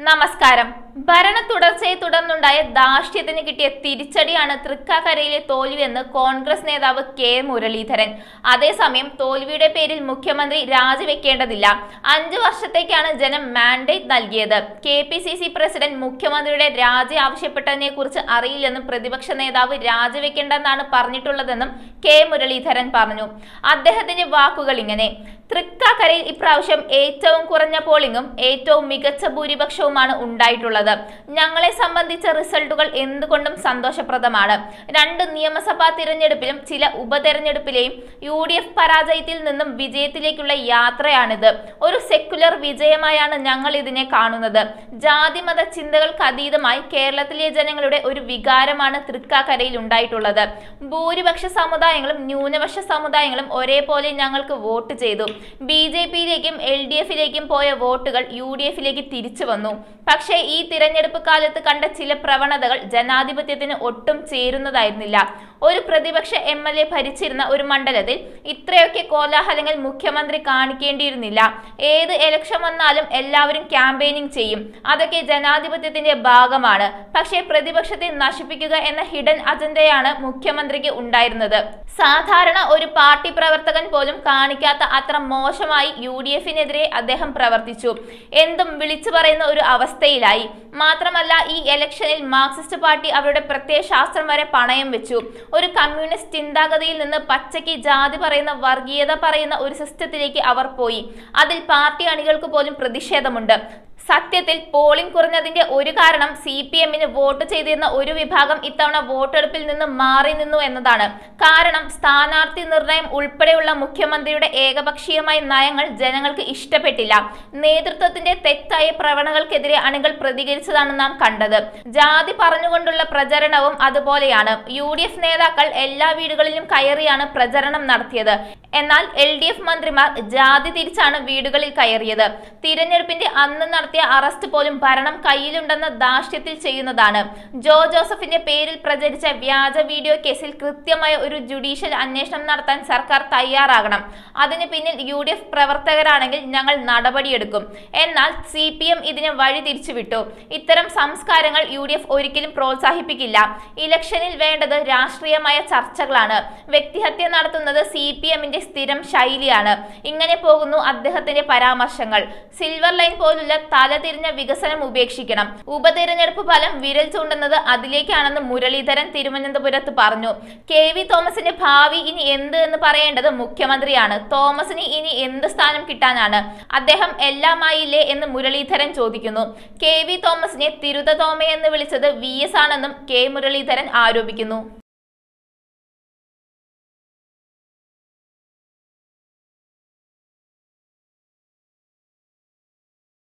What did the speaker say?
നമസ്കാരം ഭരണ തുടർച്ചയെ തുടർന്നുണ്ടായ ധാർഷ്ട്യത്തിന് കിട്ടിയ തിരിച്ചടിയാണ് തൃക്കാക്കരയിലെ തോൽവിയെന്ന് കോൺഗ്രസ് നേതാവ് കെ മുരളീധരൻ അതേസമയം തോൽവിയുടെ പേരിൽ മുഖ്യമന്ത്രി രാജിവെക്കേണ്ടതില്ല അഞ്ചു വർഷത്തേക്കാണ് ജനം മാൻഡേറ്റ് നൽകിയത് K P C C president മുഖ്യമന്ത്രിയുടെ രാജി ആവശ്യപ്പെട്ടതിനെ കുറിച്ച് അറിയില്ലെന്നും പ്രതിപക്ഷ നേതാവ് രാജിവെക്കേണ്ടെന്നാണ് പറഞ്ഞിട്ടുള്ളതെന്നും കെ മുരളീധരൻ പറഞ്ഞു അദ്ദേഹത്തിന്റെ വാക്കുകൾ ഇങ്ങനെ തൃക്കാക്കരയിൽ ഇപ്രാവശ്യം ഏറ്റവും കുറഞ്ഞ പോളിംഗും ഏറ്റവും മികച്ച ഭൂരിപക്ഷവുമാണ് ഉണ്ടായിട്ടുള്ളത് ഞങ്ങളെ സംബന്ധിച്ച റിസൾട്ടുകൾ എന്തുകൊണ്ടും സന്തോഷപ്രദമാണ് രണ്ട് നിയമസഭാ തിരഞ്ഞെടുപ്പിലും ചില ഉപതെരഞ്ഞെടുപ്പിലെയും യു ഡി എഫ് പരാജയത്തിൽ നിന്നും വിജയത്തിലേക്കുള്ള യാത്രയാണിത് ഒരു സെക്കുലർ വിജയമായാണ് ഞങ്ങൾ ഇതിനെ കാണുന്നത് ജാതിമത ചിന്തകൾക്ക് അതീതമായി കേരളത്തിലെ ജനങ്ങളുടെ ഒരു വികാരമാണ് തൃക്കാക്കരയിൽ ഉണ്ടായിട്ടുള്ളത് ഭൂരിപക്ഷ സമുദായങ്ങളും ന്യൂനപക്ഷ സമുദായങ്ങളും ഒരേപോലെ ഞങ്ങൾക്ക് വോട്ട് ചെയ്തു ബി ജെ പിയിലേക്കും എൽ ഡി എഫിലേക്കും പോയ വോട്ടുകൾ യു ഡി എഫിലേക്ക് തിരിച്ചു വന്നു പക്ഷേ ഈ തിരഞ്ഞെടുപ്പ് കാലത്ത് കണ്ട ചില പ്രവണതകൾ ജനാധിപത്യത്തിന് ഒട്ടും ചേരുന്നതായിരുന്നില്ല ഒരു പ്രതിപക്ഷ എം എൽ എ ഭരിച്ചിരുന്ന ഒരു മണ്ഡലത്തിൽ ഇത്രയൊക്കെ കോലാഹലങ്ങൾ മുഖ്യമന്ത്രി കാണിക്കേണ്ടിയിരുന്നില്ല ഏത് ഇലക്ഷൻ വന്നാലും എല്ലാവരും ക്യാമ്പയിനിങ് ചെയ്യും അതൊക്കെ ജനാധിപത്യത്തിന്റെ ഭാഗമാണ് പക്ഷേ പ്രതിപക്ഷത്തെ നശിപ്പിക്കുക എന്ന ഹിഡൻ അജണ്ടയാണ് മുഖ്യമന്ത്രിക്ക് ഉണ്ടായിരുന്നത് സാധാരണ ഒരു പാർട്ടി പ്രവർത്തകൻ പോലും കാണിക്കാത്ത അത്ര മോശമായി യു ഡി എഫിനെതിരെ അദ്ദേഹം പ്രവർത്തിച്ചു എന്തും വിളിച്ചു പറയുന്ന ഒരു അവസ്ഥയിലായി മാത്രമല്ല ഈ ഇലക്ഷനിൽ മാർക്സിസ്റ്റ് പാർട്ടി അവരുടെ പ്രത്യയശാസ്ത്രം വരെ പണയം വെച്ചു ഒരു കമ്മ്യൂണിസ്റ്റ് ചിന്താഗതിയിൽ നിന്ന് പച്ചയ്ക്ക് ജാതി പറയുന്ന വർഗീയത പറയുന്ന ഒരു സിസ്റ്റത്തിലേക്ക് അവർ പോയി അതിൽ പാർട്ടി അണികൾക്ക് പോലും പ്രതിഷേധമുണ്ട് സത്യത്തിൽ പോളിംഗ് കുറഞ്ഞതിന്റെ ഒരു കാരണം സി പി എമ്മിന് വോട്ട് ചെയ്തിരുന്ന ഒരു വിഭാഗം ഇത്തവണ വോട്ടെടുപ്പിൽ നിന്ന് മാറി നിന്നു എന്നതാണ് കാരണം സ്ഥാനാർത്ഥി നിർണയം ഉൾപ്പെടെയുള്ള മുഖ്യമന്ത്രിയുടെ ഏകപക്ഷീയമായ നയങ്ങൾ ജനങ്ങൾക്ക് ഇഷ്ടപ്പെട്ടില്ല നേതൃത്വത്തിന്റെ തെറ്റായ പ്രവണതകൾക്കെതിരെ അണികൾ പ്രതികരിച്ചതാണ് നാം കണ്ടത് ജാതി പറഞ്ഞുകൊണ്ടുള്ള പ്രചരണവും അതുപോലെയാണ് യു ഡി എഫ് നേതാക്കൾ എല്ലാ വീടുകളിലും കയറിയാണ് പ്രചരണം നടത്തിയത് എന്നാൽ എൽ ഡി എഫ് മന്ത്രിമാർ ജാതി തിരിച്ചാണ് വീടുകളിൽ കയറിയത് തിരഞ്ഞെടുപ്പിന്റെ അന്ന് നടത്തിയ അറസ്റ്റ് പോലും ഭരണം കയ്യിലുണ്ടെന്ന ധാർഷ്ട്യത്തിൽ ചെയ്യുന്നതാണ് ജോ ജോസഫിന്റെ പേരിൽ പ്രചരിച്ച വ്യാജ വീഡിയോ കേസിൽ കൃത്യമായ ഒരു ജുഡീഷ്യൽ അന്വേഷണം നടത്താൻ സർക്കാർ തയ്യാറാകണം അതിന് പിന്നിൽ യു ഡി എഫ് പ്രവർത്തകരാണെങ്കിൽ ഞങ്ങൾ നടപടിയെടുക്കും എന്നാൽ സി പി എം ഇതിനെ വഴി തിരിച്ചുവിട്ടു ഇത്തരം സംസ്കാരങ്ങൾ യു ഡി എഫ് ഒരിക്കലും പ്രോത്സാഹിപ്പിക്കില്ല ഇലക്ഷനിൽ വേണ്ടത് രാഷ്ട്രീയമായ ചർച്ചകളാണ് വ്യക്തിഹത്യ നടത്തുന്നത് സി പി എമ്മിന്റെ സ്ഥിരം ശൈലിയാണ് ഇങ്ങനെ പോകുന്നു അദ്ദേഹത്തിന്റെ പരാമർശങ്ങൾ സിൽവർ ലൈൻ പോലുള്ള തലതിരിഞ്ഞ വികസനം ഉപേക്ഷിക്കണം ഉപതെരഞ്ഞെടുപ്പ് ഫലം വിരൽ ചൂണ്ടുന്നത് അതിലേക്കാണെന്ന് മുരളീധരൻ തിരുവനന്തപുരത്ത് പറഞ്ഞു കെ വി തോമസിന്റെ ഭാവി ഇനി എന്ത് എന്ന് പറയേണ്ടത് മുഖ്യമന്ത്രിയാണ് തോമസിന് ഇനി എന്ത് സ്ഥാനം കിട്ടാനാണ് അദ്ദേഹം എല്ലാമായില്ലേ എന്ന് മുരളീധരൻ ചോദിക്കുന്നു കെ വി തോമസിനെ തിരുത തോമ എന്ന് വിളിച്ചത് വി എസ് ആണെന്നും കെ മുരളീധരൻ ആരോപിക്കുന്നു